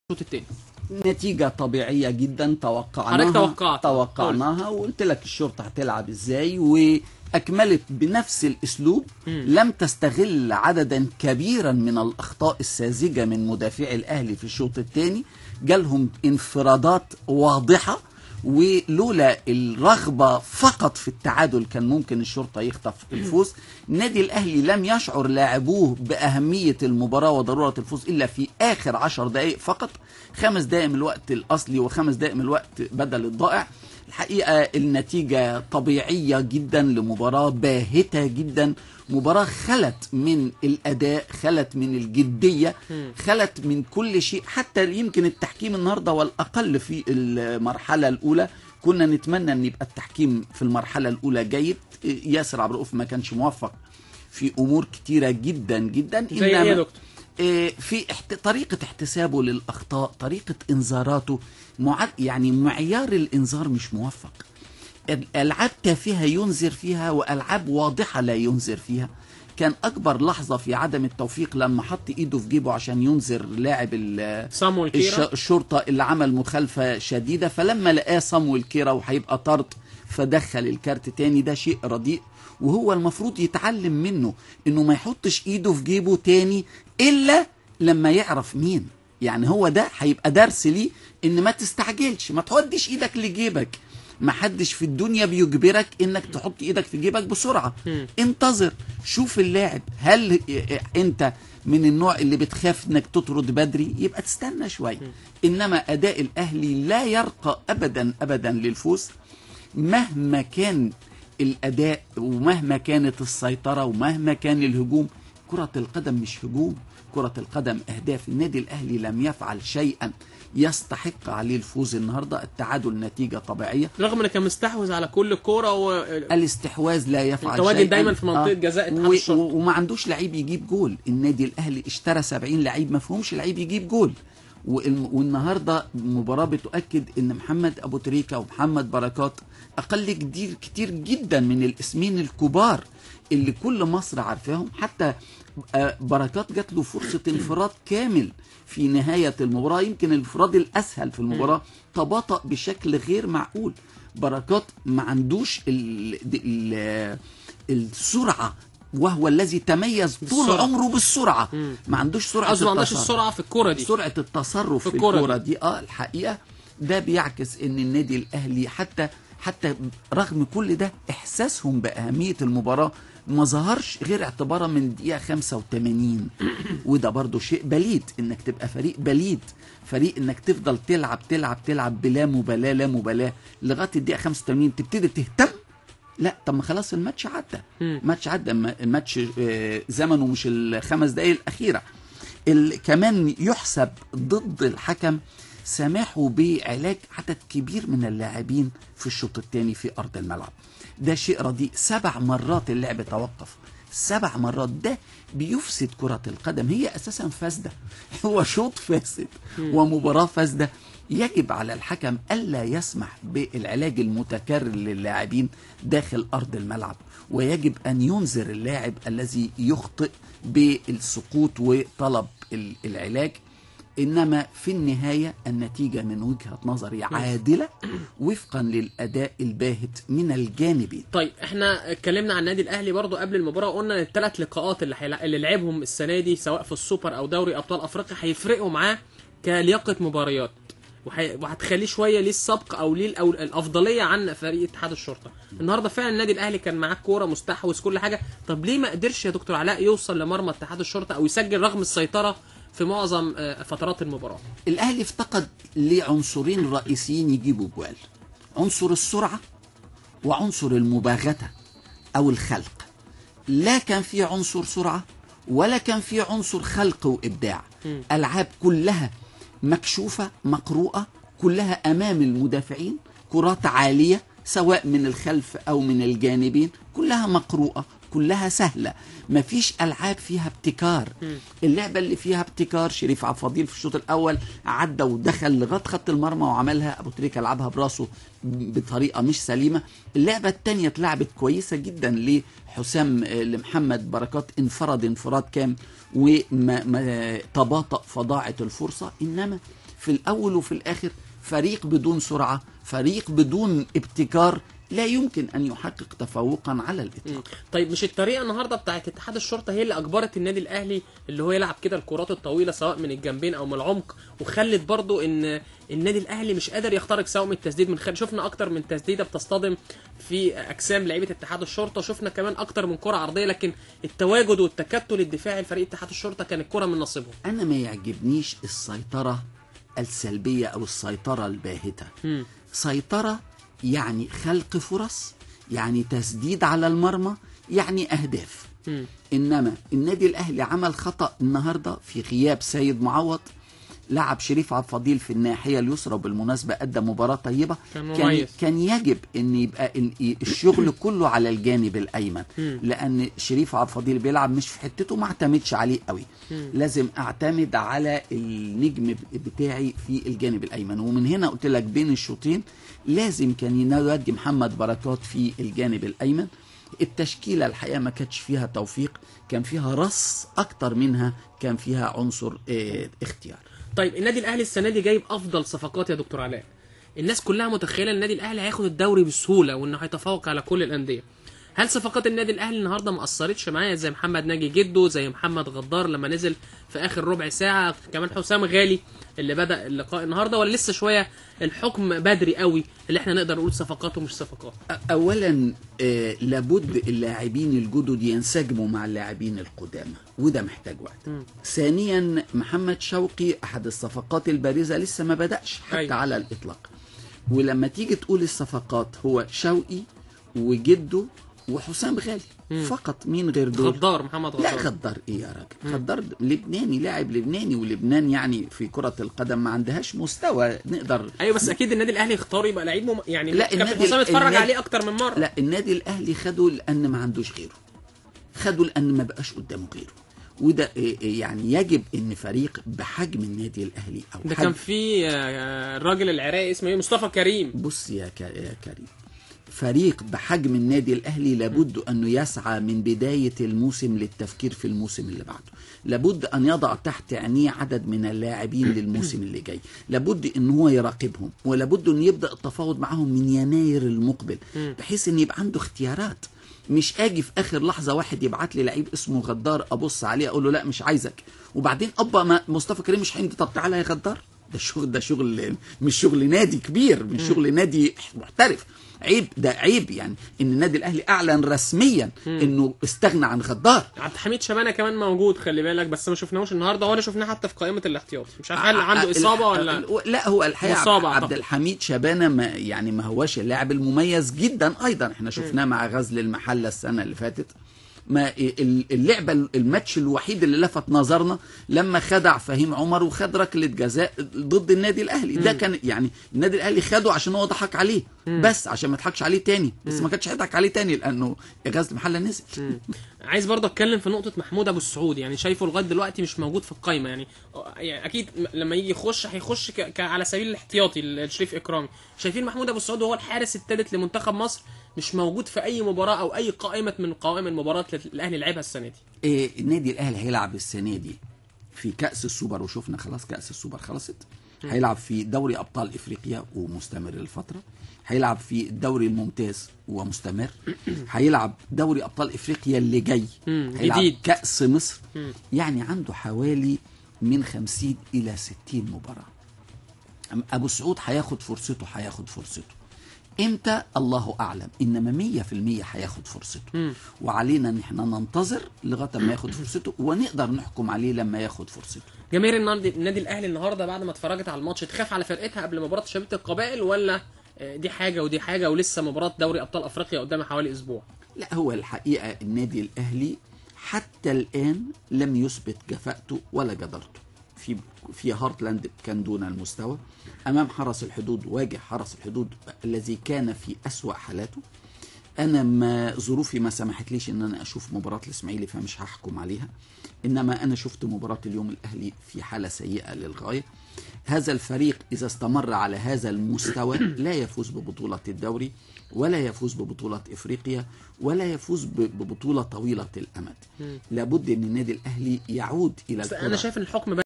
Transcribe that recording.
الشوط الثاني نتيجة طبيعية جدا توقعناها حضرتك توقعت. توقعناها وقلت لك الشرطة هتلعب ازاي وأكملت بنفس الأسلوب لم تستغل عددا كبيرا من الأخطاء الساذجة من مدافعي الأهلي في الشوط الثاني جالهم انفرادات واضحة ولولا الرغبة فقط في التعادل كان ممكن الشرطة يخطف الفوز النادي الأهلي لم يشعر لاعبوه بأهمية المباراة وضرورة الفوز إلا في آخر عشر دقائق فقط خمس دقائق من الوقت الأصلي وخمس دقائق من الوقت بدل الضائع الحقيقة النتيجة طبيعية جدا لمباراة باهتة جدا مباراة خلت من الأداء خلت من الجدية خلت من كل شيء حتى يمكن التحكيم النهاردة والأقل في المرحلة الأولى كنا نتمنى أن يبقى التحكيم في المرحلة الأولى جيد ياسر عبد الرؤوف ما كانش موفق في أمور كتيرة جدا جدا زي ايه يا دكتور؟ آه، في احت... طريقة احتسابه للأخطاء طريقة إنذاراته مع... يعني معيار الإنذار مش موفق الألعاب تافهة ينذر فيها وألعاب واضحة لا ينذر فيها كان أكبر لحظة في عدم التوفيق لما حط إيده في جيبه عشان ينذر لاعب ال- صامويل الش... كيرا الشرطة اللي عمل مخالفة شديدة فلما لقاه صامويل كيرا وهيبقى طرد فدخل الكارت تاني ده شيء رديء وهو المفروض يتعلم منه انه ما يحطش ايده في جيبه تاني الا لما يعرف مين يعني هو ده هيبقى درس ليه ان ما تستعجلش ما توديش ايدك لجيبك ما حدش في الدنيا بيجبرك انك تحط ايدك في جيبك بسرعة انتظر شوف اللاعب هل انت من النوع اللي بتخاف انك تطرد بدري يبقى تستنى شوية انما اداء الاهلي لا يرقى ابدا ابدا للفوز مهما كان الاداء ومهما كانت السيطره ومهما كان الهجوم كره القدم مش هجوم كره القدم اهداف النادي الاهلي لم يفعل شيئا يستحق عليه الفوز النهارده التعادل نتيجه طبيعيه رغم انه كان مستحوذ على كل كوره و... الاستحواذ لا يفعل متواجد شيئا دايما في منطقة جزاء اتحاد و- الشرطة. و- وما عندوش لعيب يجيب جول النادي الاهلي اشترى 70 لعيب ما فيهمش لعيب يجيب جول والم- والنهارده مباراه بتؤكد ان محمد ابو تريكه ومحمد بركات اقل كتير كتير جدا من الاسمين الكبار اللي كل مصر عارفاهم حتى آه، بركات جات له فرصه انفراد كامل في نهايه المباراه يمكن الانفراد الاسهل في المباراه تباطأ بشكل غير معقول بركات ما عندوش ال ال السرعه وهو الذي تميز طول بالسرعة. عمره بالسرعه ما عندوش سرعه قصده ما عندهاش التصرف. السرعه في الكوره دي سرعه التصرف في في الكرة الكوره دي اه الحقيقه ده بيعكس ان النادي الاهلي حتى حتى رغم كل ده احساسهم باهميه المباراه ما ظهرش غير اعتبارا من الدقيقه 85 وده برضو شيء بليد انك تبقى فريق بليد فريق انك تفضل تلعب تلعب تلعب بلا مبالاه لا مبالاه لغايه الدقيقه 85 تبتدي تهتم لا طب ما خلاص الماتش عدى الماتش عدى الم- الماتش آه، زمنه مش الخمس دقايق الاخيره ال- كمان يحسب ضد الحكم سماحه بعلاج عدد كبير من اللاعبين في الشوط الثاني في ارض الملعب ده شيء رديء سبع مرات اللعب توقف سبع مرات ده بيفسد كرة القدم هي أساسا فاسدة هو شوط فاسد ومباراة فاسدة يجب على الحكم ألا يسمح بالعلاج المتكرر للاعبين داخل أرض الملعب ويجب أن ينذر اللاعب الذي يخطئ بالسقوط وطلب ال- العلاج إنما في النهاية النتيجة من وجهة نظري عادلة وفقا للأداء الباهت من الجانبين طيب احنا اتكلمنا عن النادي الاهلي برضو قبل المباراه وقلنا الثلاث لقاءات اللي حيلع... اللي لعبهم السنه دي سواء في السوبر او دوري ابطال افريقيا هيفرقوا معاه كلياقه مباريات وحي... وهتخليه شويه ليه السبق او ليه الأو... الافضليه عن فريق اتحاد الشرطه النهارده فعلا النادي الاهلي كان معاه كوره مستحوذ كل حاجه طب ليه ما قدرش يا دكتور علاء يوصل لمرمى اتحاد الشرطه او يسجل رغم السيطره في معظم آه، فترات المباراه الأهلي افتقد لعنصرين رئيسيين يجيبوا جوال عنصر السرعة وعنصر المباغتة أو الخلق لا كان في عنصر سرعة ولا كان في عنصر خلق وإبداع ألعاب كلها مكشوفة مقروءة كلها أمام المدافعين كرات عالية سواء من الخلف أو من الجانبين كلها مقروءة كلها سهلة مفيش ألعاب فيها ابتكار اللعبة اللي فيها ابتكار شريف عبد الفضيل في الشوط الأول عدى ودخل لغاية خط المرمى وعملها أبو تريكة لعبها براسه بطريقة مش سليمة اللعبة التانية اتلعبت كويسة جدا لحسام آه، لمحمد بركات انفرد انفراد كام وما ما تباطأ فضاعت الفرصة إنما في الاول وفي الاخر فريق بدون سرعه فريق بدون ابتكار لا يمكن ان يحقق تفوقا على الاطلاق طيب مش الطريقه النهارده بتاعت اتحاد الشرطه هي اللي اجبرت النادي الاهلي اللي هو يلعب كده الكرات الطويله سواء من الجنبين او من العمق وخلت برضو ان النادي الاهلي مش قادر يخترق سواء من التسديد من خارج شفنا اكتر من تسديده بتصطدم في اجسام لعيبه اتحاد الشرطه وشفنا كمان اكتر من كره عرضيه لكن التواجد والتكتل الدفاعي لفريق اتحاد الشرطه كان الكره من نصيبهم انا ما يعجبنيش السيطره السلبيه او السيطره الباهته مم. سيطره يعني خلق فرص يعني تسديد على المرمى يعني اهداف مم. انما النادي الاهلي عمل خطا النهارده في غياب سيد معوض لعب شريف عبد الفضيل في الناحيه اليسرى وبالمناسبه ادى مباراه طيبه كان كان, مميز. كان يجب ان يبقى ال- الشغل كله على الجانب الايمن مم. لان شريف عبد الفضيل بيلعب مش في حتته ما اعتمدش عليه قوي مم. لازم اعتمد على النجم بتاعي في الجانب الايمن ومن هنا قلت لك بين الشوطين لازم كان يودي محمد بركات في الجانب الايمن التشكيله الحقيقه ما كانتش فيها توفيق كان فيها رص اكتر منها كان فيها عنصر اه اختيار طيب النادي الاهلي السنه دي جايب افضل صفقات يا دكتور علاء الناس كلها متخيله النادي الاهلي هياخد الدوري بسهوله وانه هيتفوق على كل الانديه هل صفقات النادي الاهلي النهارده ما اثرتش معايا زي محمد ناجي جدو زي محمد غدار لما نزل في اخر ربع ساعه كمان حسام غالي اللي بدا اللقاء النهارده ولا لسه شويه الحكم بدري قوي اللي احنا نقدر نقول صفقات ومش صفقات اولا آه لابد اللاعبين الجدد ينسجموا مع اللاعبين القدامى وده محتاج وقت مم. ثانيا محمد شوقي احد الصفقات البارزه لسه ما بداش حتى أيوة. على الاطلاق ولما تيجي تقول الصفقات هو شوقي وجده وحسام غالي مم. فقط مين غير دول غدار محمد غدار لا غدار ايه يا راجل غدار لبناني لاعب لبناني ولبنان يعني في كرة القدم ما عندهاش مستوى نقدر ايوه بس اكيد النادي الاهلي اختار يبقى لعيب مم... يعني لا، كابتن النادي- حسام اتفرج النادي- عليه اكتر من مره لا النادي الاهلي خده لان ما عندوش غيره خده لان ما بقاش قدامه غيره وده إيه إيه يعني يجب ان فريق بحجم النادي الاهلي او ده حجم كان في آه، الراجل العراقي اسمه ايه مصطفى كريم بص يا, ك... يا كريم فريق بحجم النادي الاهلي لابد انه يسعى من بدايه الموسم للتفكير في الموسم اللي بعده لابد ان يضع تحت عينيه عدد من اللاعبين للموسم اللي جاي لابد ان هو يراقبهم ولابد ان يبدا التفاوض معهم من يناير المقبل بحيث ان يبقى عنده اختيارات مش اجي في اخر لحظه واحد يبعت لي لعيب اسمه غدار ابص عليه اقول له لا مش عايزك وبعدين ابا ما مصطفى كريم مش هيمضي طب تعالى يا غدار ده شغل ده شغل مش شغل نادي كبير مش شغل نادي محترف عيب ده عيب يعني ان النادي الاهلي اعلن رسميا انه استغنى عن غدار عبد الحميد شبانه كمان موجود خلي بالك بس ما شفناهوش النهارده ولا شفناه حتى في قائمه الاحتياط مش عارف هل عنده اصابه ولا لا هو الحقيقه مصاب عبد أعتقد. الحميد شبانه ما يعني ما هواش اللاعب المميز جدا ايضا احنا شفناه مع غزل المحله السنه اللي فاتت ما ال- اللعبه الماتش الوحيد اللي لفت نظرنا لما خدع فهيم عمر وخد ركله جزاء ضد النادي الاهلي ده كان يعني النادي الاهلي خده عشان هو ضحك عليه بس عشان ما يضحكش عليه تاني بس ما كانش هيضحك عليه تاني لانه غزل المحله نزل عايز برضه اتكلم في نقطه محمود ابو السعود يعني شايفه لغايه دلوقتي مش موجود في القايمه يعني يعني اكيد م- لما يجي يخش هيخش ك... ك... على سبيل الاحتياطي لشريف اكرامي شايفين محمود ابو السعود وهو الحارس الثالث لمنتخب مصر مش موجود في اي مباراه او اي قائمه من قوائم المباريات اللي الاهلي لعبها السنه دي إيه النادي الاهلي هيلعب السنه دي في كاس السوبر وشفنا خلاص كاس السوبر خلصت هيلعب في دوري ابطال افريقيا ومستمر الفتره هيلعب في الدوري الممتاز ومستمر هيلعب دوري ابطال افريقيا اللي جاي مم، هيلعب جديد. كاس مصر مم. يعني عنده حوالي من 50 الى 60 مباراه أم- ابو سعود هياخد فرصته هياخد فرصته امتى الله اعلم انما 100% هياخد فرصته مم. وعلينا ان احنا ننتظر لغايه ما ياخد فرصته ونقدر نحكم عليه لما ياخد فرصته جماهير النادي النادي الاهلي النهارده بعد ما اتفرجت على الماتش تخاف على فرقتها قبل مباراه شبيبه القبائل ولا آه، دي حاجه ودي حاجه ولسه مباراه دوري ابطال افريقيا قدامها حوالي اسبوع لا هو الحقيقه النادي الاهلي حتى الان لم يثبت كفاءته ولا جدارته في في هارتلاند كان دون المستوى امام حرس الحدود واجه حرس الحدود الذي كان في اسوا حالاته انا ما ظروفي ما سمحتليش ان انا اشوف مباراه الاسماعيلي فمش هحكم عليها انما انا شفت مباراه اليوم الاهلي في حاله سيئه للغايه هذا الفريق اذا استمر على هذا المستوى لا يفوز ببطوله الدوري ولا يفوز ببطوله افريقيا ولا يفوز ب- ببطوله طويله الامد لابد ان النادي الاهلي يعود الى بس الكرة انا شايف ان الحكم